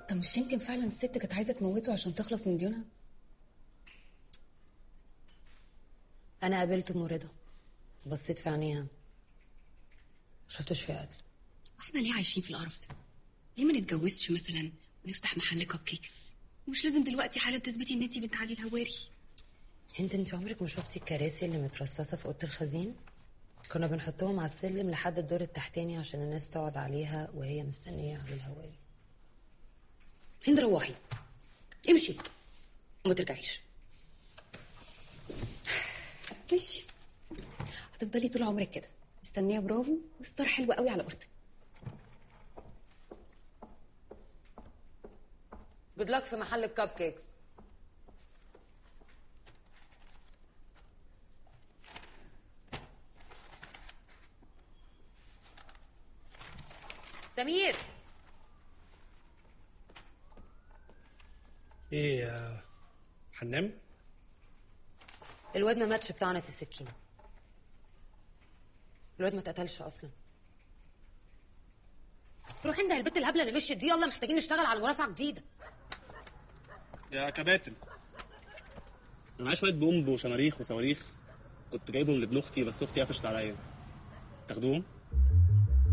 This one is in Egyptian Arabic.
طب مش يمكن فعلا الست كانت عايزه تموته عشان تخلص من ديونها انا قابلت ام رضا بصيت في عينيها شفتش فيها قتل واحنا ليه عايشين في القرف ده ليه ما نتجوزش مثلا ونفتح محل كب كيكس مش لازم دلوقتي حالا تثبتي ان انت بنت علي الهواري انت انت عمرك ما شفتي الكراسي اللي مترصصه في اوضه الخزين كنا بنحطهم على السلم لحد الدور التحتاني عشان الناس تقعد عليها وهي مستنيه على الهواري هند روحي امشي وما ترجعيش ماشي هتفضلي طول عمرك كده مستنيه برافو وستار حلو قوي على اورتك جود لك في محل الكب كيكس سمير ايه يا هننام الواد ما ماتش بطعنة السكينة الواد ما اتقتلش اصلا روح انت البت الهبله اللي مشيت دي يلا محتاجين نشتغل على مرافعه جديده يا كباتن انا معايا شويه بومب وشماريخ وصواريخ كنت جايبهم لابن اختي بس اختي قفشت عليا تاخدوهم